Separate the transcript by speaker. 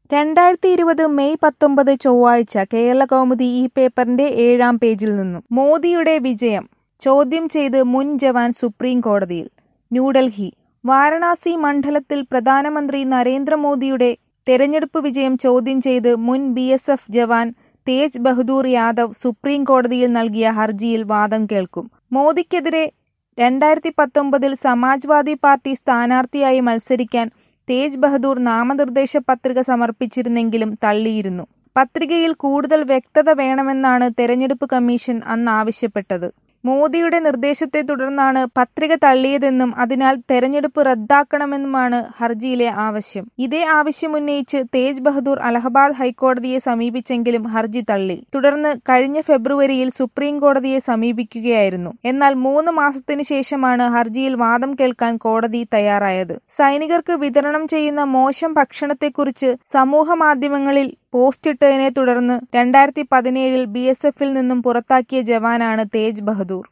Speaker 1: രണ്ടായിരത്തി ഇരുപത് മെയ് പത്തൊമ്പത് ചൊവ്വാഴ്ച കേരളകൗമുദി ഈ പേപ്പറിന്റെ ഏഴാം പേജിൽ നിന്നും മോദിയുടെ വിജയം ചോദ്യം ചെയ്ത് മുൻ ജവാൻ സുപ്രീം കോടതിയിൽ ന്യൂഡൽഹി വാരണാസി മണ്ഡലത്തിൽ പ്രധാനമന്ത്രി നരേന്ദ്രമോദിയുടെ തെരഞ്ഞെടുപ്പ് വിജയം ചോദ്യം ചെയ്ത് മുൻ ബി എസ് എഫ് ജവാൻ തേജ് ബഹദൂർ യാദവ് സുപ്രീം കോടതിയിൽ നൽകിയ ഹർജിയിൽ വാദം കേൾക്കും മോദിക്കെതിരെ രണ്ടായിരത്തി പത്തൊമ്പതിൽ സമാജ്വാദി പാർട്ടി സ്ഥാനാർത്ഥിയായി മത്സരിക്കാൻ തേജ് ബഹദൂർ നാമനിർദ്ദേശ പത്രിക സമർപ്പിച്ചിരുന്നെങ്കിലും തള്ളിയിരുന്നു പത്രികയിൽ കൂടുതൽ വ്യക്തത വേണമെന്നാണ് തെരഞ്ഞെടുപ്പ് കമ്മീഷൻ അന്ന് ആവശ്യപ്പെട്ടത് മോദിയുടെ നിർദ്ദേശത്തെ തുടർന്നാണ് പത്രിക തള്ളിയതെന്നും അതിനാൽ തെരഞ്ഞെടുപ്പ് റദ്ദാക്കണമെന്നുമാണ് ഹർജിയിലെ ആവശ്യം ഇതേ ആവശ്യമുന്നയിച്ച് തേജ് ബഹദൂർ അലഹബാദ് ഹൈക്കോടതിയെ സമീപിച്ചെങ്കിലും ഹർജി തള്ളി തുടർന്ന് കഴിഞ്ഞ ഫെബ്രുവരിയിൽ സുപ്രീം കോടതിയെ സമീപിക്കുകയായിരുന്നു എന്നാൽ മൂന്ന് മാസത്തിനു ശേഷമാണ് ഹർജിയിൽ വാദം കേൾക്കാൻ കോടതി തയ്യാറായത് സൈനികർക്ക് വിതരണം ചെയ്യുന്ന മോശം ഭക്ഷണത്തെക്കുറിച്ച് സമൂഹ മാധ്യമങ്ങളിൽ പോസ്റ്റിട്ടതിനെ തുടർന്ന് രണ്ടായിരത്തി പതിനേഴിൽ ബി എസ് എഫിൽ നിന്നും പുറത്താക്കിയ ജവാനാണ് തേജ് ബഹദൂർ